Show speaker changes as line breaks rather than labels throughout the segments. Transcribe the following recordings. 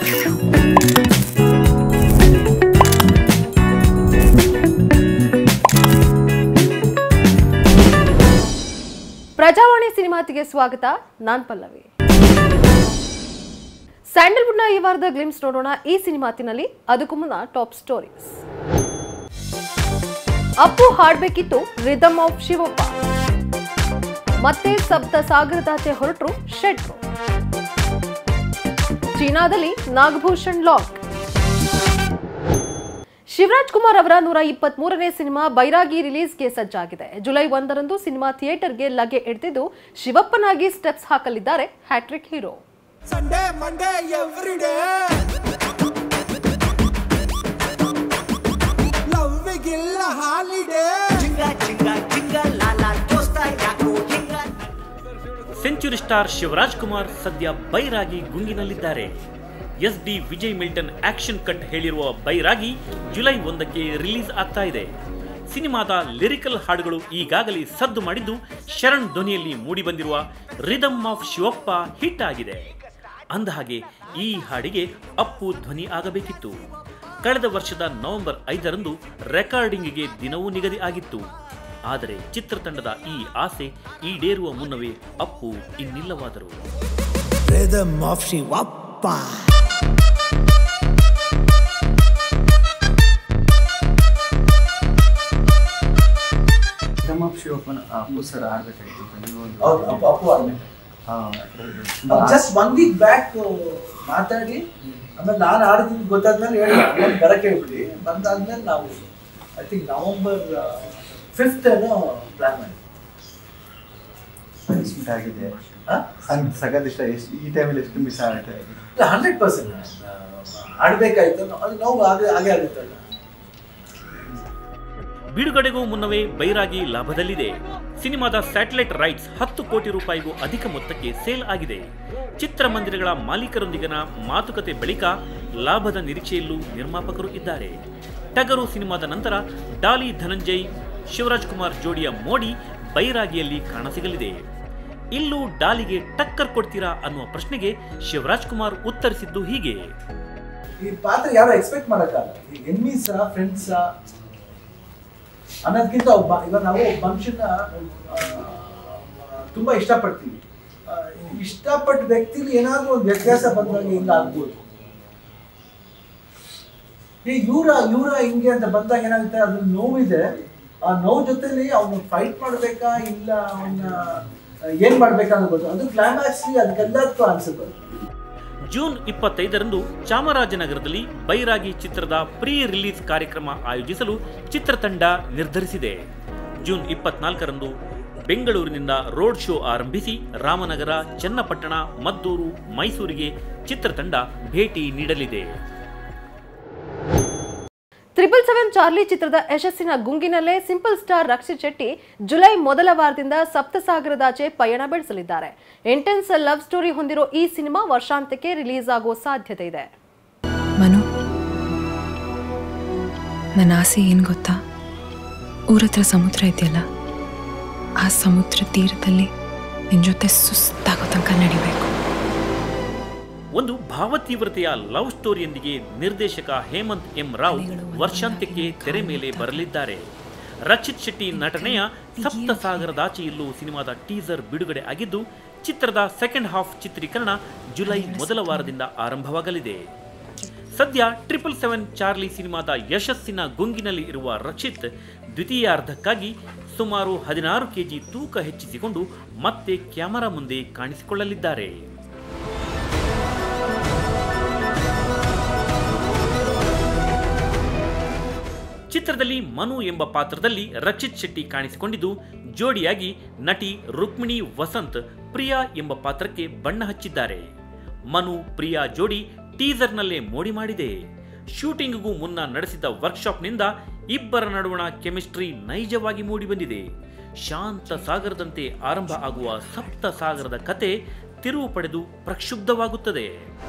ಪ್ರಜಾವಾಣಿ ಸಿನಿಮಾತಿಗೆ ಸ್ವಾಗತ ನಾನ್ ಪಲ್ಲವಿ ಸ್ಯಾಂಡಲ್ವುಡ್ನ ಈ ವಾರದ ಗ್ಲಿಮ್ಸ್ ನೋಡೋಣ ಈ ಸಿನಿಮಾತಿನಲ್ಲಿ ಅದಕ್ಕೂ ಮುನ್ನ ಟಾಪ್ ಸ್ಟೋರೀಸ್ ಅಪ್ಪು ಹಾಡ್ಬೇಕಿತ್ತು ರಿದಮ್ ಆಫ್ ಶಿವಪ್ಪ ಮತ್ತೆ ಸಪ್ತ ಸಾಗರದಾಚೆ ಹೊರಟರು ಶೆಟ್ರು ಚೀನಾದಲ್ಲಿ ನಾಗಭೂಷಣ್ ಲಾಕ್ ಶಿವರಾಜ್ ಕುಮಾರ್ ಅವರ ನೂರ ಇಪ್ಪತ್ತ್ ಮೂರನೇ ಸಿನಿಮಾ ಬೈರಾಗಿ ರಿಲೀಸ್ಗೆ ಸಜ್ಜಾಗಿದೆ ಜುಲೈ ಒಂದರಂದು ಸಿನಿಮಾ ಥಿಯೇಟರ್ಗೆ ಲಗೆ ಹಿಡಿದಿದ್ದು ಶಿವಪ್ಪನಾಗಿ ಸ್ಟೆಪ್ಸ್ ಹಾಕಲಿದ್ದಾರೆ hattrick hero
Sunday, Monday, every day. Love ಇಲ್ಲ holiday
century star Shivaraj Kumar ಸದ್ಯ ಬೈರಾಗಿ ಗುಂಗಿನಲ್ಲಿದ್ದಾರೆ S D Vijay Milton action cut ಹೇಳಿರುವ ಬೈರಾಗಿ ಜುಲೈ ಒಂದಕ್ಕೆ ರಿಲೀಸ್ ಆಗ್ತಾ ಇದೆ ಸಿನಿಮಾದ ಲಿರಿಕಲ್ ಹಾಡುಗಳು ಈಗಾಗಲೇ ಸದ್ದು ಮಾಡಿದ್ದು ಶರಣ್ ಧ್ವನಿಯಲ್ಲಿ ಮೂಡಿಬಂದಿರುವ ರಿದಮ್ ಆಫ್ ಶಿವಪ್ಪ ಹಿಟ್ ಆಗಿದೆ ಅಂದಹಾಗೆ ಈ ಹಾಡಿಗೆ ಅಪ್ಪು ಧ್ವನಿ ಆಗಬೇಕಿತ್ತು ಕಳೆದ ವರ್ಷದ ನವೆಂಬರ್ ಐದರಂದು ರೆಕಾರ್ಡಿಂಗಿಗೆ ದಿನವೂ ನಿಗದಿ ಆಗಿತ್ತು ಆದರೆ ಚಿತ್ರತಂಡದ ಈ ಆಸೆ ಈಡೇರುವ ಮುನ್ನವೇ ಅಪ್ಪು ಇನ್ನಿಲ್ಲವಾದರು
Rhythm of ಶಿವಪ್ಪ
ನಮ್ಮ ಶಿವಪ್ಪನ ಅಪ್ಪು ಸರ್ ಆಡ್ಬೇಕಾಗಿತ್ತು ನೀವೊಂದು
ಹೌದು ಅಪ್ಪು ಅಪ್ಪು ಆಡ್ಬೇಕು
ಹಾ, ತುಂಬಾ
ಜಸ್ಟ್ ಒನ್ ವೀಕ್ ಬ್ಯಾಕ್ ಮಾತಾಡಿ ಆಮೇಲೆ ನಾನು ಆಡಿದ್ದೀನಿ ಗೊತ್ತಾದ್ಮೇಲೆ ಹೇಳಿ ಆಮೇಲೆ ಬರಕ್ಕೆ ಹೇಳ್ಬಿಡಿ ಬಂದಾದ್ಮೇಲೆ ನಾವು ಐ ಥಿಂಕ್ ನವಂಬರ್ ಫಿಫ್ತ್ ಏನೋ ಪ್ಲಾನ್ ಮಾಡಿ
punishment ಆಗಿದೆ ಹಂಗ್ ಸಗದ್ ಇಷ್ಟ ಎಷ್ಟು ಈ ಟೈಮಲ್ಲಿ ಎಷ್ಟು ಮಿಸ್ ಆಗುತ್ತೆ
ಹಂಡ್ರೆಡ್ ಪರ್ಸೆಂಟ್ ಆಡ್ಬೇಕಾಯ್ತು ಅದು ನೋವು ಹಾಗೆ ಹಾಗೆ ಆಗುತ್ತಲ್ಲ
ಬಿಡುಗಡೆಗೂ ಮುನ್ನವೇ ಬೈರಾಗಿ ಲಾಭದಲ್ಲಿದೆ ಸಿನಿಮಾದ ಸ್ಯಾಟಲೈಟ್ ರೈಟ್ಸ್ ಹತ್ತು ಕೋಟಿ ರೂಪಾಯಿಗೂ ಅಧಿಕ ಮೊತ್ತಕ್ಕೆ ಸೇಲ್ ಆಗಿದೆ ಚಿತ್ರಮಂದಿರಗಳ ಮಾಲೀಕರೊಂದಿಗಿನ ಮಾತುಕತೆ ಬಳಿಕ ಲಾಭದ ನಿರೀಕ್ಷೆಯಲ್ಲೂ ನಿರ್ಮಾಪಕರು ಇದ್ದಾರೆ ಟಗರು ಸಿನಿಮಾದ ನಂತರ ಡಾಲಿ ಧನಂಜಯ್ ಶಿವರಾಜ್ ಕುಮಾರ್ ಜೋಡಿಯ ಮೋಡಿ ಬೈರಾಗಿಯಲ್ಲಿ ಕಾಣಸಿಗಲಿದೆ ಇಲ್ಲೂ ಡಾಲಿಗೆ ಟಕ್ಕರ್ ಕೊಡ್ತೀರಾ ಅನ್ನುವ ಪ್ರಶ್ನೆಗೆ ಶಿವರಾಜ್ ಕುಮಾರ್ ಉತ್ತರಿಸಿದ್ದು ಹೀಗೆ
ಈ ಪಾತ್ರ ಯಾರು ಎಕ್ಸ್ಪೆಕ್ಟ್ ಮಾಡೋಕ್ಕಾಗಲ್ಲ ಈ ಎನ್ಮೀಸಾ ಫ್ರೆಂಡ್ಸಾ ಅನ್ನೋದಕ್ಕಿಂತ ಒಬ್ಬ ಇವಾಗ ನಾವು ಒಬ್ಬ ಮನುಷ್ಯನ ಆ, ತುಂಬಾ ಇಷ್ಟಪಡ್ತೀವಿ ಆ, ಇಷ್ಟಪಟ್ಟ ವ್ಯಕ್ತಿಲಿ ಏನಾದ್ರೂ ಒಂದು ವ್ಯತ್ಯಾಸ ಬಂದಾಗ ಹಿಂಗ ಆಗ್ಬೋದು ಈ ಇವ್ರ ಇವ್ರ ಹಿಂಗೆ ಅಂತ ಬಂದಾಗ ಏನಾಗುತ್ತೆ ಅದ್ರ ನೋವಿದೆ ಆ ನೋವು ಜೊತೆಲಿ ಅವನು ಫೈಟ್ ಮಾಡ್ಬೇಕಾ ಇಲ್ಲ ಅವನ್ನ ಏನ್ ಮಾಡ್ಬೇಕಾ ಅನ್ನೋದು ಅದು ಕ್ಲೈಮ್ಯಾಕ್ಸ್ ಅದಕ್ಕೆಲ್ಲದಕ್ಕೂ ಆನ್ಸರ್ ಬರುತ್ತೆ
ಜೂನ್ ಇಪ್ಪತ್ತೈದರಂದು ಚಾಮರಾಜನಗರದಲ್ಲಿ ಬೈರಾಗಿ ಚಿತ್ರದ ಪ್ರೀ ರಿಲೀಸ್ ಕಾರ್ಯಕ್ರಮ ಆಯೋಜಿಸಲು ಚಿತ್ರತಂಡ ನಿರ್ಧರಿಸಿದೆ ಜೂನ್ ಇಪ್ಪತ್ನಾಲ್ಕರಂದು ಬೆಂಗಳೂರಿನಿಂದ ರೋಡ್ ಶೋ ಆರಂಭಿಸಿ ರಾಮನಗರ ಚನ್ನಪಟ್ಟಣ ಮದ್ದೂರು ಮೈಸೂರಿಗೆ ಚಿತ್ರತಂಡ ಭೇಟಿ ನೀಡಲಿದೆ
ತ್ರಿಬಲ್ ಸೆವೆನ್ ಚಾರ್ಲಿ ಚಿತ್ರದ ಯಶಸ್ಸಿನ ಗುಂಗಿನಲ್ಲೇ simple star Rakshit Shetty July ಮೊದಲ ವಾರದಿಂದ ಸಪ್ತಸಾಗರದಾಚೆ ಪಯಣ ಬೆಳೆಸಲಿದ್ದಾರೆ ಇಂಟೆನ್ಸ್ ಲವ್ ಸ್ಟೋರಿ ಹೊಂದಿರೋ ಈ ಸಿನಿಮಾ ವರ್ಷಾಂತ್ಯಕ್ಕೆ ರಿಲೀಸ್ ಆಗೋ ಸಾಧ್ಯತೆ ಇದೆ
ಮನು ನನ್ನ ಆಸೆ ಏನು ಗೊತ್ತಾ ಊರ ಹತ್ರ ಸಮುದ್ರ ಇದೆಯಲ್ಲ ಆ ಸಮುದ್ರ ತೀರದಲ್ಲಿ ನಿನ್ನ ಜೊತೆ ಸುಸ್ತಾಗೋ ತನಕ ನಡಿಬೇಕು
ಒಂದು ಭಾವತೀವ್ರತೆಯ ಲವ್ ಸ್ಟೋರಿಯೊಂದಿಗೆ ನಿರ್ದೇಶಕ ಹೇಮಂತ್ ಎಂ ರಾವ್ ವರ್ಷಾಂತ್ಯಕ್ಕೆ ತೆರೆ ಮೇಲೆ ಬರಲಿದ್ದಾರೆ ರಕ್ಷಿತ್ ಶೆಟ್ಟಿ ನಟನೆಯ ಸಪ್ತಸಾಗರದಾಚೆಯಲ್ಲೂ ಸಿನಿಮಾದ ಟೀಸರ್ ಬಿಡುಗಡೆ ಆಗಿದ್ದು ಚಿತ್ರದ ಸೆಕೆಂಡ್ ಹಾಫ್ ಚಿತ್ರೀಕರಣ ಜುಲೈ ಮೊದಲ ವಾರದಿಂದ ಆರಂಭವಾಗಲಿದೆ ಸದ್ಯ ಟ್ರಿಪಲ್ ಸೆವೆನ್ ಚಾರ್ಲಿ ಸಿನಿಮಾದ ಯಶಸ್ಸಿನ ಗುಂಗಿನಲ್ಲಿ ಇರುವ ರಕ್ಷಿತ್ ದ್ವಿತೀಯಾರ್ಧಕ್ಕಾಗಿ ಸುಮಾರು ಹದಿನಾರು ಕೆಜಿ ತೂಕ ಹೆಚ್ಚಿಸಿಕೊಂಡು ಮತ್ತೆ ಕ್ಯಾಮರಾ ಮುಂದೆ ಕಾಣಿಸಿಕೊಳ್ಳಲಿದ್ದಾರೆ ಚಿತ್ರದಲ್ಲಿ ಮನು ಎಂಬ ಪಾತ್ರದಲ್ಲಿ ರಕ್ಷಿತ್ ಶೆಟ್ಟಿ ಕಾಣಿಸಿಕೊಂಡಿದ್ದು ಜೋಡಿಯಾಗಿ ನಟಿ ರುಕ್ಮಿಣಿ ವಸಂತ್ ಪ್ರಿಯಾ ಎಂಬ ಪಾತ್ರಕ್ಕೆ ಬಣ್ಣ ಹಚ್ಚಿದ್ದಾರೆ ಮನು ಪ್ರಿಯಾ ಜೋಡಿ ಟೀಸರ್ನಲ್ಲೇ ಮೋಡಿ ಮಾಡಿದೆ ಶೂಟಿಂಗ್ಗೂ ಮುನ್ನ ನಡೆಸಿದ ವರ್ಕ್ಶಾಪ್ನಿಂದ ಇಬ್ಬರ ನಡುವಣ ಕೆಮಿಸ್ಟ್ರಿ ನೈಜವಾಗಿ ಮೂಡಿಬಂದಿದೆ ಶಾಂತ ಸಾಗರದಂತೆ ಆರಂಭ ಆಗುವ ಸಪ್ತ ಸಾಗರದ ಕತೆ ತಿರುವು ಪಡೆದು ಪ್ರಕ್ಷುಬ್ಧವಾಗುತ್ತದೆ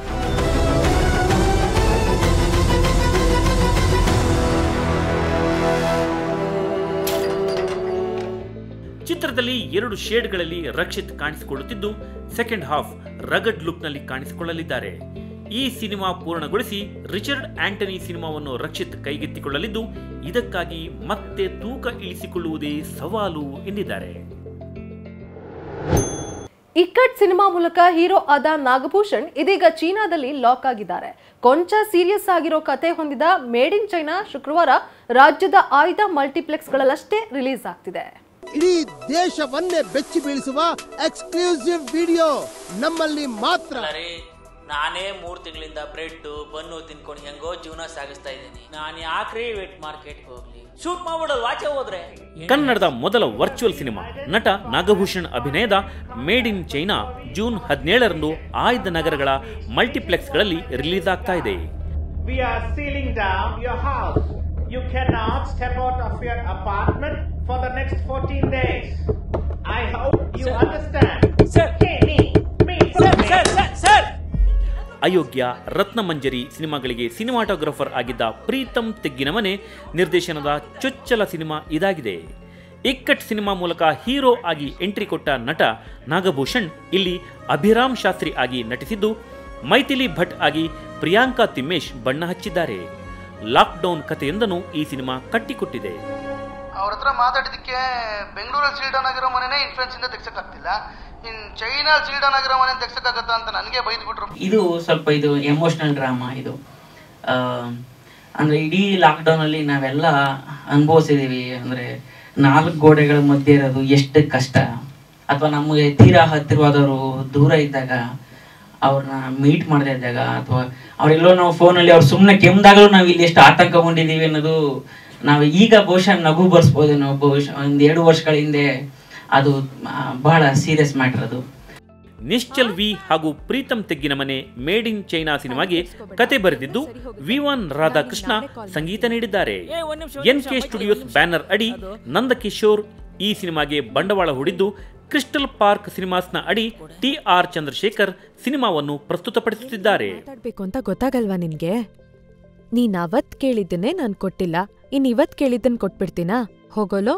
ಚಿತ್ರದಲ್ಲಿ ಎರಡು ಶೇಡ್ಗಳಲ್ಲಿ ರಕ್ಷಿತ್ ಕಾಣಿಸಿಕೊಳ್ಳುತ್ತಿದ್ದು ಸೆಕೆಂಡ್ ಹಾಫ್ ರಗಡ್ ಲುಕ್ನಲ್ಲಿ ಕಾಣಿಸಿಕೊಳ್ಳಲಿದ್ದಾರೆ ಈ ಸಿನಿಮಾ ಪೂರ್ಣಗೊಳಿಸಿ ರಿಚರ್ಡ್ ಆಂಟನಿ ಸಿನಿಮಾವನ್ನು ರಕ್ಷಿತ್ ಕೈಗೆತ್ತಿಕೊಳ್ಳಲಿದ್ದು ಇದಕ್ಕಾಗಿ ಮತ್ತೆ ತೂಕ ಇಳಿಸಿಕೊಳ್ಳುವುದೇ ಸವಾಲು ಎಂದಿದ್ದಾರೆ
ಇಕ್ಕಟ್ ಸಿನಿಮಾ ಮೂಲಕ ಹೀರೋ ಆದ ನಾಗಭೂಷಣ್ ಇದೀಗ ಚೀನಾದಲ್ಲಿ ಲಾಕ್ ಆಗಿದ್ದಾರೆ ಕೊಂಚ ಸೀರಿಯಸ್ ಆಗಿರೋ ಕತೆ ಹೊಂದಿದ ಮೇಡ್ ಇನ್ ಚೈನಾ ಶುಕ್ರವಾರ ರಾಜ್ಯದ ಆಯ್ದ ಮಲ್ಟಿಪ್ಲೆಕ್ಸ್ಗಳಲ್ಲಷ್ಟೇ ರಿಲೀಸ್ ಆಗ್ತಿದೆ
ಇಡೀ ದೇಶವನ್ನೇ ಬೆಚ್ಚಿ ಬೀಳಿಸುವ ಎಕ್ಸ್ಕ್ಲೂಸಿವ್ ವಿಡಿಯೋ ನಮ್ಮಲ್ಲಿ ಮಾತ್ರ
ಅರೆ ನಾನೇ ಮೂರು ತಿಂಗಳಿಂದ ಬ್ರೆಡ್ ಬನ್ನು ತಿನ್ಕೊಂಡು ಹೆಂಗೋ ಜೀವನ ಸಾಗಿಸ್ತಾ ಇದ್ದೀನಿ ನಾನು ಯಾಕ್ರಿ ವೆಟ್ ಮಾರ್ಕೆಟ್ಗೆ ಹೋಗ್ಲಿ ಶೂಟ್ ಮಾಡ್ಬಿಡೋದು ವಾಚೆ ಹೋದ್ರೆ
ಕನ್ನಡದ ಮೊದಲ ವರ್ಚುವಲ್ ಸಿನಿಮಾ ನಟ ನಾಗಭೂಷಣ್ ಅಭಿನಯದ ಮೇಡ್ ಇನ್ ಚೈನಾ ಜೂನ್ ಹದಿನೇಳರಂದು ಆಯ್ದ ನಗರಗಳ ಮಲ್ಟಿಪ್ಲೆಕ್ಸ್ಗಳಲ್ಲಿ ರಿಲೀಸ್ ಆಗ್ತಾ ಇದೆ
We are sealing down your house. You cannot step out of your apartment for the next 14 days. I hope you understand.
Sir.
Hey, me, me,
sir
me.
Sir sir sir
Ayogya Ratnamanjari ಸಿನಿಮಾಗಳಿಗೆ cinematographer ಆಗಿದ್ದ ಪ್ರೀತಮ್ ತೆಗ್ಗಿನಮನೆ ನಿರ್ದೇಶನದ ಚೊಚ್ಚಲ cinema ಇದಾಗಿದೆ Ikkat cinema ಮೂಲಕ hero ಆಗಿ entry ಕೊಟ್ಟ ನಟ ನಾಗಭೂಷಣ್ ಇಲ್ಲಿ ಅಭಿರಾಮ್ ಶಾಸ್ತ್ರಿ ಆಗಿ ನಟಿಸಿದ್ದು ಮೈಥಿಲಿ ಭಟ್ ಆಗಿ ಪ್ರಿಯಾಂಕಾ ತಿಮ್ಮೇಶ್ ಬಣ್ಣ ಹಚ್ಚಿದ್ದಾರೆ ಲಾಕ್ಡೌನ್ ಕಥೆಯೊಂದನ್ನು ಈ ಸಿನಿಮಾ ಕಟ್ಟಿಕೊಟ್ಟಿದೆ
ಅವ್ರ ಹತ್ರ ಮಾತಾಡಿದಕ್ಕೆ ಬೆಂಗಳೂರಲ್ಲಿ ಸೀಲ್ಡನ್ ಆಗಿರೋ ಮನೆನೇ ಇನ್ಫ್ಲೂಯೆನ್ಸ್ ಇಂದ ತೆಗ್ಸಕ್ಕಾಗ್ತಿಲ್ಲ ಇನ್ ಚೈನಾ ಸೀಲ್ಡನ್ ಆಗಿರೋ ಮನೆ ತೆಗ್ಸಕ್ಕಾಗತ್ತಾ ಅಂತ ನನಗೆ ಬೈದ್ಬಿಟ್ರು
ಇದು ಸ್ವಲ್ಪ ಇದು ಎಮೋಷನಲ್ ಡ್ರಾಮಾ ಇದು ಆ, ಅಂದ್ರೆ ಇಡೀ ಲಾಕ್ಡೌನ್ ಅಲ್ಲಿ ನಾವೆಲ್ಲ ಅನುಭವಿಸಿದೀವಿ ಅಂದ್ರೆ ನಾಲ್ಕು ಗೋಡೆಗಳ ಮಧ್ಯೆ ಇರೋದು ಎಷ್ಟು ಕಷ್ಟ ಅಥವಾ ನಮಗೆ ತೀರಾ ಹತ್ತಿರವಾದವರು ದೂರ ಇದ್ದಾಗ ಅವ್ರನ್ನ ಮೀಟ್ ಮಾಡದೇ ಇದ್ದಾಗ ಅಥವಾ ಅವರೆಲ್ಲೋ ನಾವು ಫೋನಲ್ಲಿ ಅವ್ರು ಸುಮ್ಮನೆ ಕೆಮ್ದಾಗಲೂ ನಾವು ಇಲ್ಲಿ ಎಷ್ಟು ಆತಂಕಗೊಂಡಿದ್ದೀವಿ ಅನ್ನೋದು ನಾವು ಈಗ ಬಹುಶಃ ನಗು ಬರ್ಸ್ಬೋದೇನೋ ಬಹುಶಃ ಒಂದು ಎರಡು ವರ್ಷಗಳ ಹಿಂದೆ ಅದು ಆ, ಬಹಳ ಸೀರಿಯಸ್ ಮ್ಯಾಟರ್ ಅದು
ನಿಶ್ಚಲ್ ವಿ ಹಾಗೂ ಪ್ರೀತಮ್ ತೆಗ್ಗಿನ ಮನೆ ಮೇಡ್ ಇನ್ ಚೈನಾ ಸಿನಿಮಾಗೆ ಕತೆ ಬರೆದಿದ್ದು ವಿವಾನ್ ರಾಧಾಕೃಷ್ಣ ಸಂಗೀತ ನೀಡಿದ್ದಾರೆ ಎನ್ ಕೆ ಸ್ಟುಡಿಯೋಸ್ ಬ್ಯಾನರ್ ಅಡಿ ನಂದಕಿಶೋರ್ ಈ ಸಿನಿಮಾಗೆ ಬಂಡವಾಳ ಹೂಡಿದ್ದು ಕ್ರಿಸ್ಟಲ್ ಪಾರ್ಕ್ ಸಿನಿಮಾಸ್ನ ಅಡಿ ಟಿ ಆರ್ ಚಂದ್ರಶೇಖರ್ ಸಿನಿಮಾವನ್ನು ಪ್ರಸ್ತುತಪಡಿಸುತ್ತಿದ್ದಾರೆ
ಮಾತಾಡ್ಬೇಕು ಅಂತ ಗೊತ್ತಾಗಲ್ವಾ ನಿನ್ಗೆ ನೀನ್ ಅವತ್ ಕೇಳಿದ್ದನ್ನೇ ನಾನ್ ಕೊಟ್ಟಿಲ್ಲ ಇನ್ ಇವತ್ ಕೇಳಿದ್ದನ್ ಕೊಟ್ಬಿಡ್ತೀನಾ ಹೋಗೋಲೋ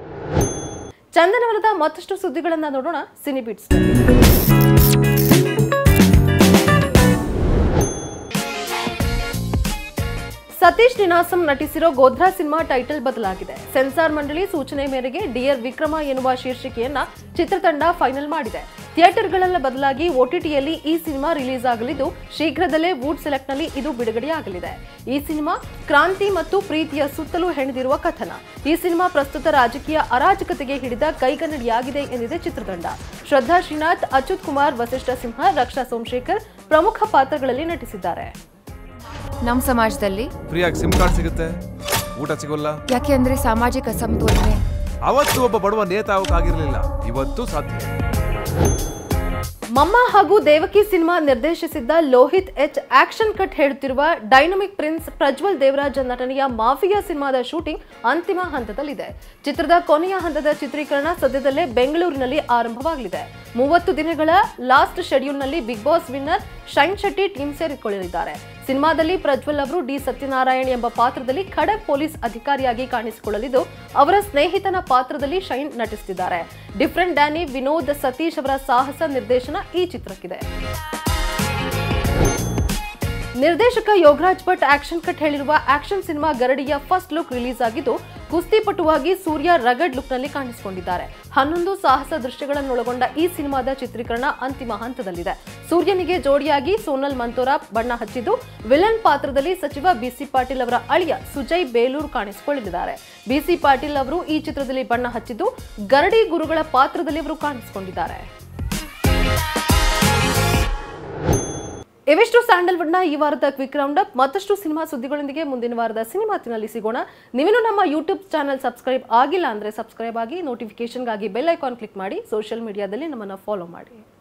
ಚಂದನವನದ ಮತ್ತಷ್ಟು ಸುದ್ದಿಗಳನ್ನ ನೋಡೋಣ ಸಿನಿ ಬಿಟ್ಸ್ ಸತೀಶ್ ನಿನಾಸಂ ನಟಿಸಿರೋ ಗೋಧ್ರಾ ಸಿನಿಮಾ ಟೈಟಲ್ ಬದಲಾಗಿದೆ ಸೆನ್ಸಾರ್ ಮಂಡಳಿ ಸೂಚನೆ ಮೇರೆಗೆ ಡಿಯರ್ ವಿಕ್ರಮ ಎನ್ನುವ ಶೀರ್ಷಿಕೆಯನ್ನ ಚಿತ್ರತಂಡ ಫೈನಲ್ ಮಾಡಿದೆ ಥಿಯೇಟರ್ಗಳೆಲ್ಲ ಬದಲಾಗಿ ಒಟಿಟಿಯಲ್ಲಿ ಈ ಸಿನಿಮಾ ರಿಲೀಸ್ ಆಗಲಿದ್ದು ಶೀಘ್ರದಲ್ಲೇ ವುಡ್ ಸೆಲೆಕ್ಟ್ನಲ್ಲಿ ಇದು ಬಿಡುಗಡೆಯಾಗಲಿದೆ ಈ ಸಿನಿಮಾ ಕ್ರಾಂತಿ ಮತ್ತು ಪ್ರೀತಿಯ ಸುತ್ತಲೂ ಹೆಣೆದಿರುವ ಕಥನ ಈ ಸಿನಿಮಾ ಪ್ರಸ್ತುತ ರಾಜಕೀಯ ಅರಾಜಕತೆಗೆ ಹಿಡಿದ ಕೈಗನ್ನಡಿಯಾಗಿದೆ ಎಂದಿದೆ ಚಿತ್ರತಂಡ ಶ್ರದ್ಧಾ ಶ್ರೀನಾಥ್ ಅಚ್ಯುತ್ ಕುಮಾರ್ ವಸಿಷ್ಠ ಸಿಂಹ ರಕ್ಷಾ ಸೋಮಶೇಖರ್ ಪ್ರಮುಖ ಪಾತ್ರಗಳಲ್ಲಿ ನಟಿಸಿದ್ದಾರೆ
ನಮ್ಮ ಸಮಾಜದಲ್ಲಿ
ಫ್ರೀಯಾಗಿ ಸಿಮ್ ಕಾರ್ಡ್ ಸಿಗುತ್ತೆ ಊಟ ಸಿಗೋಲ್ಲ
ಯಾಕೆ ಅಂದ್ರೆ ಸಾಮಾಜಿಕ ಅಸಮತೋಲನೆ
ಅವತ್ತು ಒಬ್ಬ ಬಡವ ನೇತ ಆಗೋಕ್ಕಾಗಿರ್ಲಿಲ್ಲ ಇವತ್ತು ಸಾಧ್ಯ
ಮಮ್ಮ ಹಾಗೂ ದೇವಕಿ ಸಿನಿಮಾ ನಿರ್ದೇಶಿಸಿದ್ದ ಲೋಹಿತ್ ಎಚ್ ಆಕ್ಷನ್ ಕಟ್ ಹೇಳುತ್ತಿರುವ ಡೈನಮಿಕ್ ಪ್ರಿನ್ಸ್ ಪ್ರಜ್ವಲ್ ದೇವರಾಜ್ ನಟನೆಯ ಮಾಫಿಯಾ ಸಿನಿಮಾದ ಶೂಟಿಂಗ್ ಅಂತಿಮ ಹಂತದಲ್ಲಿದೆ ಚಿತ್ರದ ಕೊನೆಯ ಹಂತದ ಚಿತ್ರೀಕರಣ ಸದ್ಯದಲ್ಲೇ ಬೆಂಗಳೂರಿನಲ್ಲಿ ಆರಂಭವಾಗಲಿದೆ ಮೂವತ್ತು ದಿನಗಳ ಲಾಸ್ಟ್ ಶೆಡ್ಯೂಲ್ನಲ್ಲಿ big boss winner Shine Shetty team ಸೇರಿಕೊಳ್ಳಲಿದ್ದಾರೆ ಸಿನಿಮಾದಲ್ಲಿ ಪ್ರಜ್ವಲ್ ಅವರು ಡಿ ಸತ್ಯನಾರಾಯಣ್ ಎಂಬ ಪಾತ್ರದಲ್ಲಿ ಖಡಕ್ ಪೊಲೀಸ್ ಅಧಿಕಾರಿಯಾಗಿ ಕಾಣಿಸಿಕೊಳ್ಳಲಿದ್ದು ಅವರ ಸ್ನೇಹಿತನ ಪಾತ್ರದಲ್ಲಿ ಶೈನ್ ನಟಿಸುತ್ತಿದ್ದಾರೆ ಡಿಫ್ರೆಂಟ್ ಡ್ಯಾನಿ ವಿನೋದ್ ಸತೀಶ್ ಅವರ ಸಾಹಸ ನಿರ್ದೇಶನ ಈ ಚಿತ್ರಕ್ಕಿದೆ ನಿರ್ದೇಶಕ ಯೋಗರಾಜ್ ಭಟ್ ಆಕ್ಷನ್ ಕಟ್ ಹೇಳಿರುವ ಆಕ್ಷನ್ ಸಿನಿಮಾ ಗರಡಿಯ ಫಸ್ಟ್ ಲುಕ್ ರಿಲೀಸ್ ಆಗಿದ್ದು ಕುಸ್ತಿಪಟುವಾಗಿ ಸೂರ್ಯ ರಗಡ್ ಲುಕ್ನಲ್ಲಿ ಕಾಣಿಸಿಕೊಂಡಿದ್ದಾರೆ ಹನ್ನೊಂದು ಸಾಹಸ ದೃಶ್ಯಗಳನ್ನೊಳಗೊಂಡ ಈ ಸಿನಿಮಾದ ಚಿತ್ರೀಕರಣ ಅಂತಿಮ ಹಂತದಲ್ಲಿದೆ ಸೂರ್ಯನಿಗೆ ಜೋಡಿಯಾಗಿ ಸೋನಲ್ ಮಂತೋರಾ ಬಣ್ಣ ಹಚ್ಚಿದ್ದು ವಿಲನ್ ಪಾತ್ರದಲ್ಲಿ ಸಚಿವ ಬಿಸಿ ಪಾಟೀಲ್ ಅವರ ಅಳಿಯ ಸುಜಯ್ ಬೇಲೂರು ಕಾಣಿಸಿಕೊಳ್ಳಲಿದ್ದಾರೆ ಬಿಸಿ ಪಾಟೀಲ್ ಅವರು ಈ ಚಿತ್ರದಲ್ಲಿ ಬಣ್ಣ ಹಚ್ಚಿದ್ದು ಗರಡಿ ಗುರುಗಳ ಪಾತ್ರದಲ್ಲಿ ಅವರು ಕಾಣಿಸಿಕೊಂಡಿದ್ದಾರೆ ಇವಿಷ್ಟು ಸ್ಯಾಂಡಲ್ವುಡ್ನ ಈ ವಾರದ ಕ್ವಿಕ್ ರೌಂಡ್ ಅಪ್ ಮತ್ತಷ್ಟು ಸಿನಿಮಾ ಸುದ್ದಿಗಳೊಂದಿಗೆ ಮುಂದಿನ ವಾರದ ಸಿನಿಮಾತಿನಲ್ಲಿ ಸಿಗೋಣ ನೀವೇನು ನಮ್ಮ ಯೂಟ್ಯೂಬ್ ಚಾನಲ್ ಸಬ್ಸ್ಕ್ರೈಬ್ ಆಗಿಲ್ಲ ಅಂದ್ರೆ ಸಬ್ಸ್ಕ್ರೈಬ್ ಆಗಿ ನೋಟಿಫಿಕೇಶನ್ಗಾಗಿ ಬೆಲ್ ಐಕಾನ್ ಕ್ಲಿಕ್ ಮಾಡಿ ಸೋಷಿಯಲ್ ಮೀಡಿಯಾದಲ್ಲಿ ನಮ್ಮನ್ನು ಫಾಲೋ ಮಾಡಿ